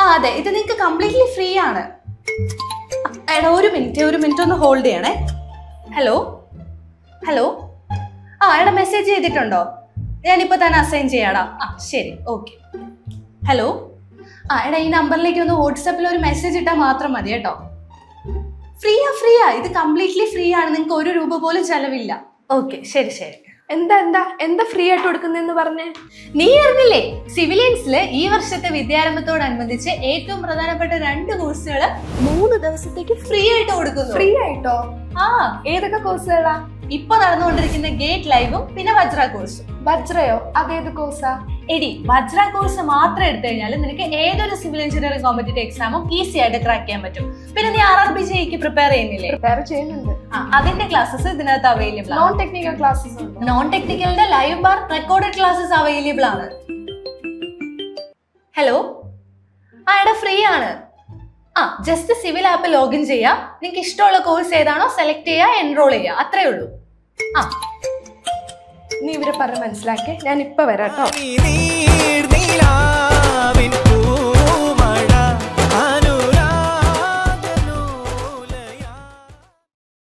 ആ അതെ ഇത് നിങ്ങൾക്ക് കംപ്ലീറ്റ്ലി ഫ്രീ ആണ് ആ, എടാ ഒരു മിനിറ്റ് ഒരു മിനിറ്റ് ഒന്ന് ഹോൾഡ് ചെയ്യണേ ഹലോ ഹലോ ആ എടാ മെസ്സേജ് ചെയ്തിട്ടുണ്ടോ ഞാനിപ്പോൾ തന്നെ അസൈൻ ചെയ്യാടാ ആ ശരി ഓക്കെ ഹലോ ആ എടാ ഈ നമ്പറിലേക്ക് ഒന്ന് വാട്സപ്പിൽ ഒരു മെസ്സേജ് ഇട്ടാൽ മാത്രം മതി കേട്ടോ ഫ്രീയാ ഫ്രീയാ ഇത് കംപ്ലീറ്റ്ലി ഫ്രീ ആണ് നിങ്ങൾക്ക് ഒരു രൂപ പോലും ചെലവില്ല ഓക്കെ ശരി ശരി എന്താ എന്താ എന്താ ഫ്രീ ആയിട്ട് കൊടുക്കുന്നെന്ന് പറഞ്ഞേ നീ അറിഞ്ഞില്ലേ സിവിലിയൻസില് ഈ വർഷത്തെ വിദ്യാരംഭത്തോടനുബന്ധിച്ച് ഏറ്റവും പ്രധാനപ്പെട്ട രണ്ട് കോഴ്സുകൾ മൂന്ന് ദിവസത്തേക്ക് ഫ്രീ ആയിട്ട് കൊടുക്കുന്നു ഫ്രീ ആയിട്ടോ ആ ഏതൊക്കെ കോഴ്സുകളാ ഇപ്പൊ നടന്നുകൊണ്ടിരിക്കുന്ന ഗേറ്റ് ലൈവും പിന്നെ വജ്ര കോഴ്സും വജ്രയോ അതേത് കോഴ്സാ എടി വജ്ര കോഴ്സ് മാത്രം എടുത്തു കഴിഞ്ഞാൽ നിനക്ക് ഏതൊരു സിവിൽ എഞ്ചിനീയറിംഗ് കോമ്പറ്റേറ്റീവ് എക്സാമും ഈസി ആയിട്ട് ക്രാക്ക് ചെയ്യാൻ പറ്റും പിന്നെ നീ ആർ ആർ ബി ജെക്ക് പ്രിപ്പയർ ചെയ്യുന്നില്ലേ പ്രിപ്പയർ ചെയ്യുന്നുണ്ട് ആ, അതിന്റെ ക്ലാസ്സസ് ഇതിനകത്ത് അവൈലബിൾ നോൺ ആണ് ടെക്നിക്കൽ ക്ലാസ്സസ് ഉണ്ടോ നോൺ ടെക്നിക്കലിന്റെ live or recorded classes available ആണ് ഹലോ ആ എടാ ഫ്രീ ആണ് ആ ജസ്റ്റ് സിവിൽ ആപ്പ് ലോഗിൻ ചെയ്യുക നിങ്ങൾക്ക് ഇഷ്ടമുള്ള കോഴ്സ് ഏതാണോ സെലക്ട് ചെയ്യുക എൻറോൾ ചെയ്യുക അത്രേ ഉള്ളൂ ആ നീ ഇവരെ പറഞ്ഞ് മനസ്സിലാക്കി ഞാൻ ഇപ്പൊ വരാം കേട്ടോ നീ നീർ നീലാ